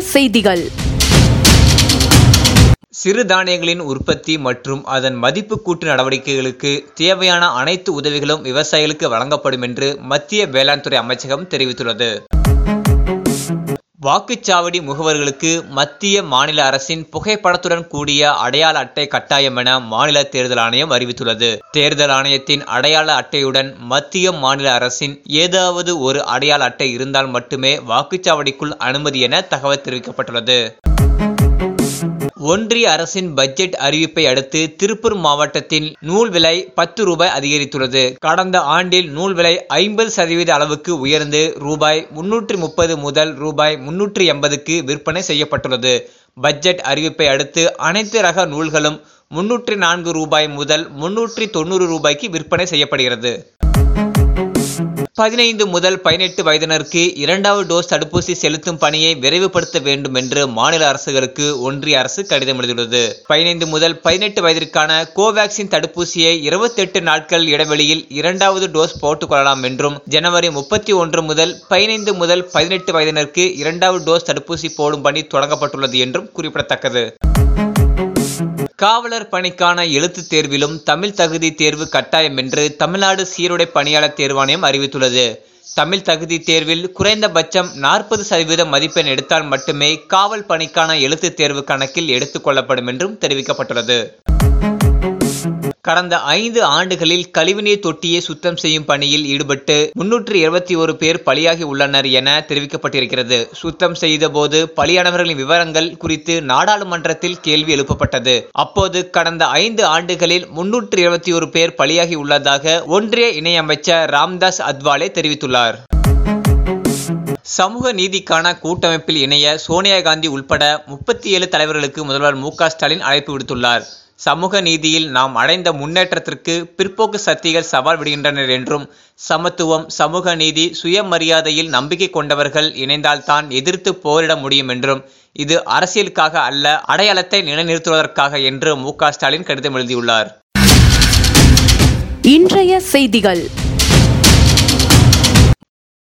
செய்திகள் சிறுதானியங்களின் உற்பத்தி மற்றும் அதன் மதிப்பு கூட்டு நடவடிக்கைகளுக்கு தேவையான அனைத்து உதவிகளும் விவசாயிகளுக்கு வழங்கப்படும் என்று மத்திய வேளாண் துறை அமைச்சகம் தெரிவித்துள்ளது வாக்குச்சாவடி முகவர்களுக்கு மத்திய மாநில அரசின் புகைப்படத்துடன் கூடிய அடையாள அட்டை கட்டாயம் என மாநில தேர்தல் ஆணையம் அறிவித்துள்ளது தேர்தல் ஆணையத்தின் அடையாள அட்டையுடன் மத்திய மாநில அரசின் ஏதாவது ஒரு அடையாள அட்டை இருந்தால் மட்டுமே வாக்குச்சாவடிக்குள் அனுமதி என தகவல் தெரிவிக்கப்பட்டுள்ளது ஒன்றிய அரசின் பட்ஜெட் அறிவிப்பை அடுத்து திருப்பூர் மாவட்டத்தில் நூல் விலை பத்து ரூபாய் அதிகரித்துள்ளது கடந்த ஆண்டில் நூல் விலை ஐம்பது சதவீத அளவுக்கு உயர்ந்து ரூபாய் முன்னூற்றி முப்பது முதல் ரூபாய் முன்னூற்றி எண்பதுக்கு விற்பனை செய்யப்பட்டுள்ளது பட்ஜெட் அறிவிப்பை அடுத்து அனைத்து ரக நூல்களும் முன்னூற்றி நான்கு ரூபாய் முதல் முன்னூற்றி தொண்ணூறு ரூபாய்க்கு விற்பனை செய்யப்படுகிறது பதினைந்து முதல் பதினெட்டு வயதினருக்கு இரண்டாவது டோஸ் தடுப்பூசி செலுத்தும் பணியை விரைவுபடுத்த வேண்டும் என்று மாநில அரசுகளுக்கு ஒன்றிய அரசு கடிதம் எழுதியுள்ளது பதினைந்து முதல் பதினெட்டு வயதிற்கான கோவேக்சின் தடுப்பூசியை இருபத்தி எட்டு நாட்கள் இடைவெளியில் இரண்டாவது டோஸ் போட்டுக் கொள்ளலாம் என்றும் ஜனவரி முப்பத்தி ஒன்று முதல் பதினைந்து முதல் பதினெட்டு வயதினருக்கு இரண்டாவது டோஸ் தடுப்பூசி போடும் பணி தொடங்கப்பட்டுள்ளது என்றும் குறிப்பிடத்தக்கது காவலர் பணிக்கான எழுத்துத் தேர்விலும் தமிழ் தகுதி தேர்வு கட்டாயம் என்று தமிழ்நாடு சீருடை பணியாளர் தேர்வாணையம் அறிவித்துள்ளது தமிழ் தகுதி தேர்வில் குறைந்தபட்சம் நாற்பது சதவீத மதிப்பெண் எடுத்தால் மட்டுமே காவல் பணிக்கான எழுத்துத் தேர்வு கணக்கில் எடுத்துக் கொள்ளப்படும் என்றும் தெரிவிக்கப்பட்டுள்ளது கடந்த ஐந்து ஆண்டுகளில் கழிவுநீர் தொட்டியை சுத்தம் செய்யும் பணியில் ஈடுபட்டு முன்னூற்று இருபத்தி ஒரு பேர் பலியாகி உள்ளனர் என தெரிவிக்கப்பட்டிருக்கிறது சுத்தம் செய்தபோது பலியானவர்களின் விவரங்கள் குறித்து நாடாளுமன்றத்தில் கேள்வி எழுப்பப்பட்டது அப்போது கடந்த ஐந்து ஆண்டுகளில் முன்னூற்று இருபத்தி ஒரு பேர் பலியாகி உள்ளதாக ஒன்றிய இணையமைச்சர் ராம்தாஸ் அத்வாலே தெரிவித்துள்ளார் சமூக நீதிக்கான கூட்டமைப்பில் இணைய சோனியா காந்தி உள்பட முப்பத்தி ஏழு தலைவர்களுக்கு முதல்வர் மு க ஸ்டாலின் அழைப்பு விடுத்துள்ளார் சமூக நீதியில் நாம் அடைந்த முன்னேற்றத்திற்கு பிற்போக்கு சக்திகள் சவால் விடுகின்றனர் என்றும் சமத்துவம் சமூக நீதி சுயமரியாதையில் நம்பிக்கை கொண்டவர்கள் இணைந்தால்தான் எதிர்த்து போரிட முடியும் என்றும் இது அரசியலுக்காக அல்ல அடையாளத்தை நிலைநிறுத்துவதற்காக என்று மு க ஸ்டாலின் கடிதம் எழுதியுள்ளார் இன்றைய செய்திகள்